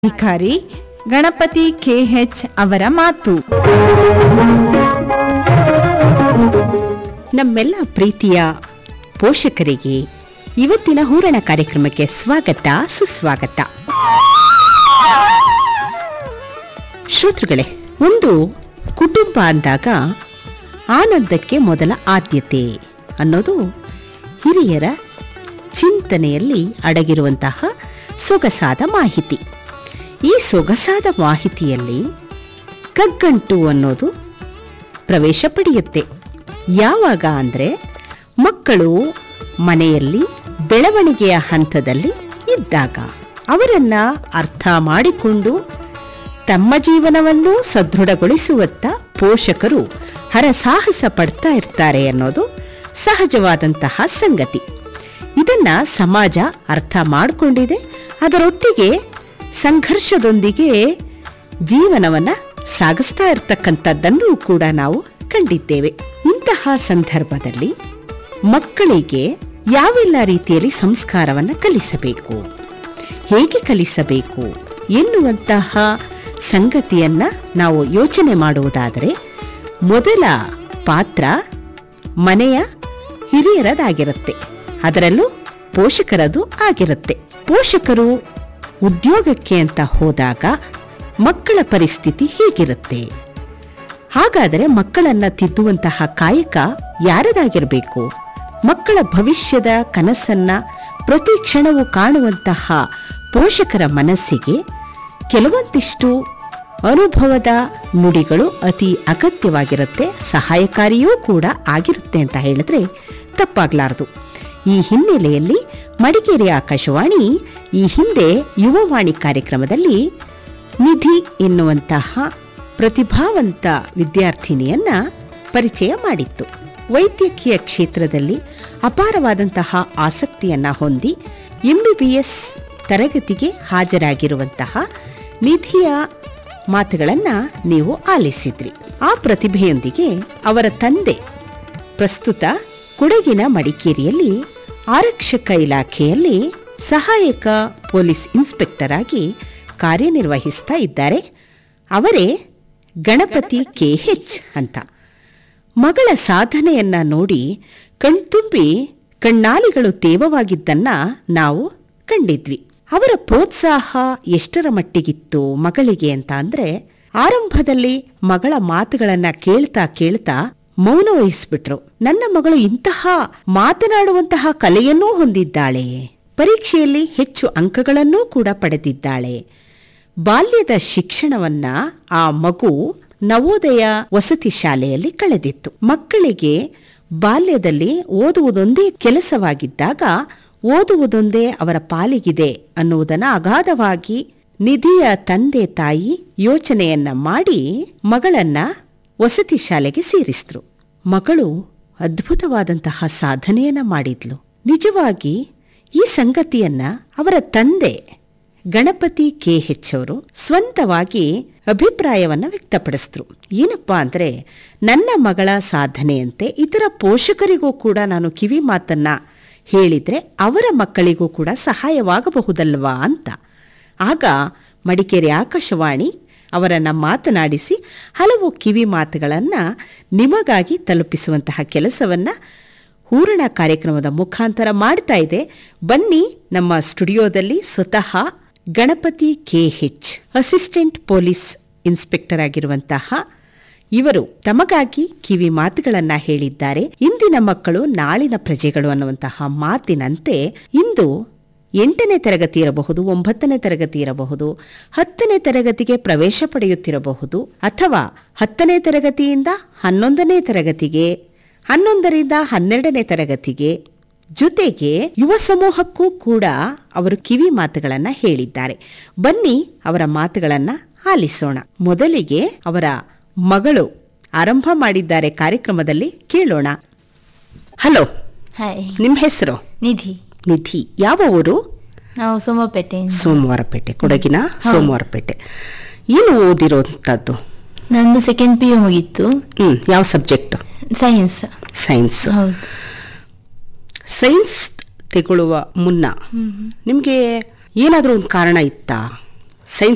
ಅಧಿಕಾರಿ ಗಣಪತಿ ಕೆಎಚ್ ಅವರ ಮಾತು ನಮ್ಮೆಲ್ಲ ಪ್ರೀತಿಯ ಪೋಷಕರಿಗೆ ಇವತ್ತಿನ ಹೂರಣ ಕಾರ್ಯಕ್ರಮಕ್ಕೆ ಸ್ವಾಗತ ಸುಸ್ವಾಗತ ಶ್ರೋತೃಗಳೇ ಒಂದು ಕುಟುಂಬ ಅಂದಾಗ ಆನಂದಕ್ಕೆ ಮೊದಲ ಆದ್ಯತೆ ಅನ್ನೋದು ಹಿರಿಯರ ಚಿಂತನೆಯಲ್ಲಿ ಅಡಗಿರುವಂತಹ ಸೊಗಸಾದ ಮಾಹಿತಿ ಈ ಸೊಗಸಾದ ಮಾಹಿತಿಯಲ್ಲಿ ಕಗ್ಗಂಟು ಅನ್ನೋದು ಪ್ರವೇಶ ಪಡೆಯುತ್ತೆ ಯಾವಾಗ ಅಂದರೆ ಮಕ್ಕಳು ಮನೆಯಲ್ಲಿ ಬೆಳವಣಿಗೆಯ ಹಂತದಲ್ಲಿ ಇದ್ದಾಗ ಅವರನ್ನ ಅರ್ಥ ಮಾಡಿಕೊಂಡು ತಮ್ಮ ಜೀವನವನ್ನು ಸದೃಢಗೊಳಿಸುವತ್ತ ಪೋಷಕರು ಹರಸಾಹಸ ಪಡ್ತಾ ಇರ್ತಾರೆ ಅನ್ನೋದು ಸಹಜವಾದಂತಹ ಸಂಗತಿ ಇದನ್ನ ಸಮಾಜ ಅರ್ಥ ಮಾಡಿಕೊಂಡಿದೆ ಅದರೊಟ್ಟಿಗೆ ಸಂಘರ್ಷದೊಂದಿಗೆ ಜೀವನವನ್ನ ಸಾಗಿಸ್ತಾ ಇರ್ತಕ್ಕಂಥದ್ದನ್ನು ಕೂಡ ನಾವು ಕಂಡಿದ್ದೇವೆ ಇಂತಹ ಸಂದರ್ಭದಲ್ಲಿ ಮಕ್ಕಳಿಗೆ ಯಾವೆಲ್ಲ ರೀತಿಯಲ್ಲಿ ಸಂಸ್ಕಾರವನ್ನು ಕಲಿಸಬೇಕು ಹೇಗೆ ಕಲಿಸಬೇಕು ಎನ್ನುವಂತಹ ಸಂಗತಿಯನ್ನ ನಾವು ಯೋಚನೆ ಮಾಡುವುದಾದರೆ ಮೊದಲ ಪಾತ್ರ ಮನೆಯ ಹಿರಿಯರದಾಗಿರುತ್ತೆ ಅದರಲ್ಲೂ ಪೋಷಕರದು ಆಗಿರುತ್ತೆ ಪೋಷಕರು ಉದ್ಯೋಗಕ್ಕೆ ಅಂತ ಹೋದಾಗ ಮಕ್ಕಳ ಪರಿಸ್ಥಿತಿ ಹೇಗಿರುತ್ತೆ ಹಾಗಾದರೆ ಮಕ್ಕಳನ್ನ ತಿದ್ದುವಂತಹ ಕಾಯಕ ಯಾರದಾಗಿರಬೇಕು ಮಕ್ಕಳ ಭವಿಷ್ಯದ ಕನಸನ್ನ ಪ್ರತಿ ಕ್ಷಣವೂ ಕಾಣುವಂತಹ ಪೋಷಕರ ಮನಸ್ಸಿಗೆ ಕೆಲವೊಂದಿಷ್ಟು ಅನುಭವದ ನುಡಿಗಳು ಅತಿ ಅಗತ್ಯವಾಗಿರುತ್ತೆ ಸಹಾಯಕಾರಿಯೂ ಕೂಡ ಆಗಿರುತ್ತೆ ಅಂತ ಹೇಳಿದ್ರೆ ತಪ್ಪಾಗ್ಲಾರದು ಈ ಹಿನ್ನೆಲೆಯಲ್ಲಿ ಮಡಿಕೇರಿ ಆಕಾಶವಾಣಿ ಈ ಹಿಂದೆ ಯುವವಾಣಿ ಕಾರ್ಯಕ್ರಮದಲ್ಲಿ ನಿಧಿ ಎನ್ನುವಂತಹ ಪ್ರತಿಭಾವಂತ ವಿದ್ಯಾರ್ಥಿನಿಯನ್ನ ಪರಿಚಯ ಮಾಡಿತ್ತು ವೈದ್ಯಕೀಯ ಕ್ಷೇತ್ರದಲ್ಲಿ ಅಪಾರವಾದಂತಹ ಆಸಕ್ತಿಯನ್ನ ಹೊಂದಿ ಎಂಬಿಬಿಎಸ್ ತರಗತಿಗೆ ಹಾಜರಾಗಿರುವಂತಹ ನಿಧಿಯ ಮಾತುಗಳನ್ನ ನೀವು ಆಲಿಸಿದ್ರಿ ಆ ಪ್ರತಿಭೆಯೊಂದಿಗೆ ಅವರ ತಂದೆ ಪ್ರಸ್ತುತ ಕೊಡಗಿನ ಮಡಿಕೇರಿಯಲ್ಲಿ ಆರಕ್ಷಕ ಇಲಾಖೆಯಲ್ಲಿ ಸಹಾಯಕ ಪೊಲೀಸ್ ಇನ್ಸ್ಪೆಕ್ಟರ್ ಆಗಿ ಕಾರ್ಯನಿರ್ವಹಿಸ್ತಾ ಇದ್ದಾರೆ ಅವರೇ ಗಣಪತಿ ಕೆ ಹೆಚ್ ಅಂತ ಮಗಳ ಸಾಧನೆಯನ್ನ ನೋಡಿ ಕಣ್ತುಂಬಿ ಕಣ್ಣಾಲಿಗಳು ತೇವವಾಗಿದ್ದನ್ನ ನಾವು ಕಂಡಿದ್ವಿ ಅವರ ಪ್ರೋತ್ಸಾಹ ಎಷ್ಟರ ಮಟ್ಟಿಗಿತ್ತು ಮಗಳಿಗೆ ಅಂತ ಅಂದ್ರೆ ಆರಂಭದಲ್ಲಿ ಮಗಳ ಮಾತುಗಳನ್ನ ಕೇಳ್ತಾ ಕೇಳ್ತಾ ಮೌನ ವಹಿಸ್ಬಿಟ್ರು ನನ್ನ ಮಗಳು ಇಂತಹ ಮಾತನಾಡುವಂತಹ ಕಲೆಯನ್ನೂ ಹೊಂದಿದ್ದಾಳೆ ಪರೀಕ್ಷೆಯಲ್ಲಿ ಹೆಚ್ಚು ಅಂಕಗಳನ್ನೂ ಕೂಡ ಪಡೆದಿದ್ದಾಳೆ ಬಾಲ್ಯದ ಶಿಕ್ಷಣವನ್ನ ಆ ಮಗು ನವೋದಯ ವಸತಿ ಶಾಲೆಯಲ್ಲಿ ಕಳೆದಿತ್ತು ಮಕ್ಕಳಿಗೆ ಬಾಲ್ಯದಲ್ಲಿ ಓದುವುದೊಂದೇ ಕೆಲಸವಾಗಿದ್ದಾಗ ಓದುವುದೊಂದೇ ಅವರ ಪಾಲಿಗಿದೆ ಅನ್ನುವುದನ್ನು ಅಗಾಧವಾಗಿ ನಿಧಿಯ ತಂದೆ ತಾಯಿ ಯೋಚನೆಯನ್ನ ಮಾಡಿ ಮಗಳನ್ನ ವಸತಿ ಶಾಲೆಗೆ ಸೇರಿಸಿದ್ರು ಮಗಳು ಅದ್ಭುತವಾದಂತಹ ಸಾಧನೆಯನ್ನ ಮಾಡಿದ್ಲು ನಿಜವಾಗಿ ಈ ಸಂಗತಿಯನ್ನ ಅವರ ತಂದೆ ಗಣಪತಿ ಕೆ ಹೆಚ್ ಅವರು ಸ್ವಂತವಾಗಿ ಅಭಿಪ್ರಾಯವನ್ನ ವ್ಯಕ್ತಪಡಿಸಿದ್ರು ಏನಪ್ಪಾ ಅಂದ್ರೆ ನನ್ನ ಮಗಳ ಸಾಧನೆಯಂತೆ ಇತರ ಪೋಷಕರಿಗೂ ಕೂಡ ನಾನು ಕಿವಿ ಮಾತನ್ನ ಹೇಳಿದ್ರೆ ಅವರ ಮಕ್ಕಳಿಗೂ ಕೂಡ ಸಹಾಯವಾಗಬಹುದಲ್ವಾ ಅಂತ ಆಗ ಮಡಿಕೇರಿ ಆಕಾಶವಾಣಿ ಅವರನ್ನ ಮಾತನಾಡಿಸಿ ಹಲವು ಕಿವಿ ಮಾತುಗಳನ್ನ ನಿಮಗಾಗಿ ತಲುಪಿಸುವಂತಹ ಕೆಲಸವನ್ನ ಹೂರಣ ಕಾರ್ಯಕ್ರಮದ ಮುಖಾಂತರ ಮಾಡ್ತಾ ಇದೆ ಬನ್ನಿ ನಮ್ಮ ಸ್ಟುಡಿಯೋದಲ್ಲಿ ಸ್ವತಃ Ganapati K H assistant police inspector ಆಗಿರುವಂತಹ ಇವರು ತಮಗಾಗಿ ಕಿವಿ ಮಾತುಗಳನ್ನ ಹೇಳಿದ್ದಾರೆ ಇಂದಿನ ಮಕ್ಕಳು ನಾಳಿನ ಪ್ರಜೆಗಳು ಅನ್ನುವಂತಹ ಮಾತಿನಂತೆ ಇಂದು ಎಂಟನೇ ತರಗತಿ ಇರಬಹುದು ಒಂಬತ್ತನೇ ತರಗತಿ ಇರಬಹುದು ಹತ್ತನೇ ತರಗತಿಗೆ ಪ್ರವೇಶ ಪಡೆಯುತ್ತಿರಬಹುದು ಅಥವಾ ಹತ್ತನೇ ತರಗತಿಯಿಂದ ಹನ್ನೊಂದನೇ ತರಗತಿಗೆ ಹನ್ನೊಂದರಿಂದ ಹನ್ನೆರಡನೇ ತರಗತಿಗೆ ಜೊತೆಗೆ ಯುವ ಸಮೂಹಕ್ಕೂ ಕೂಡ ಅವರು ಕಿವಿ ಮಾತುಗಳನ್ನ ಹೇಳಿದ್ದಾರೆ ಬನ್ನಿ ಅವರ ಮಾತುಗಳನ್ನ ಆಲಿಸೋಣ ಮೊದಲಿಗೆ ಅವರ ಮಗಳು ಆರಂಭ ಮಾಡಿದ್ದಾರೆ ಕಾರ್ಯಕ್ರಮದಲ್ಲಿ ಕೇಳೋಣ ಹಲೋ ಹಾಯ್ ನಿಮ್ಮ ಹೆಸರು ನಿಧಿ ನಿಧಿ ಯಾವ ಊರು ನಾವು ಸೋಮಪೇಟೆಯಿಂದ ಸೋಮವಾರಪೇಟೆ ಕೊಡಗಿನ ಸೋಮವಾರಪೇಟೆ ಏನು ಓದಿರೋಂಥದ್ದು ನಂದು ಸೆಕೆಂಡ್ ಪಿ ಯು ಮುಗೀತು ಹ್ಮ್ ಯಾವ ಸಬ್ಜೆಕ್ಟ್ ಸೈನ್ಸ್ ಸೈನ್ಸ್ ಹೌದು ಸೈನ್ಸ್ ತಗೊಳ್ಳುವ ಮುನ್ನ ನಿಮಗೆ ಏನಾದರೂ ಒಂದು ಕಾರಣ ಇತ್ತಾ ಸೈನ್ಸ್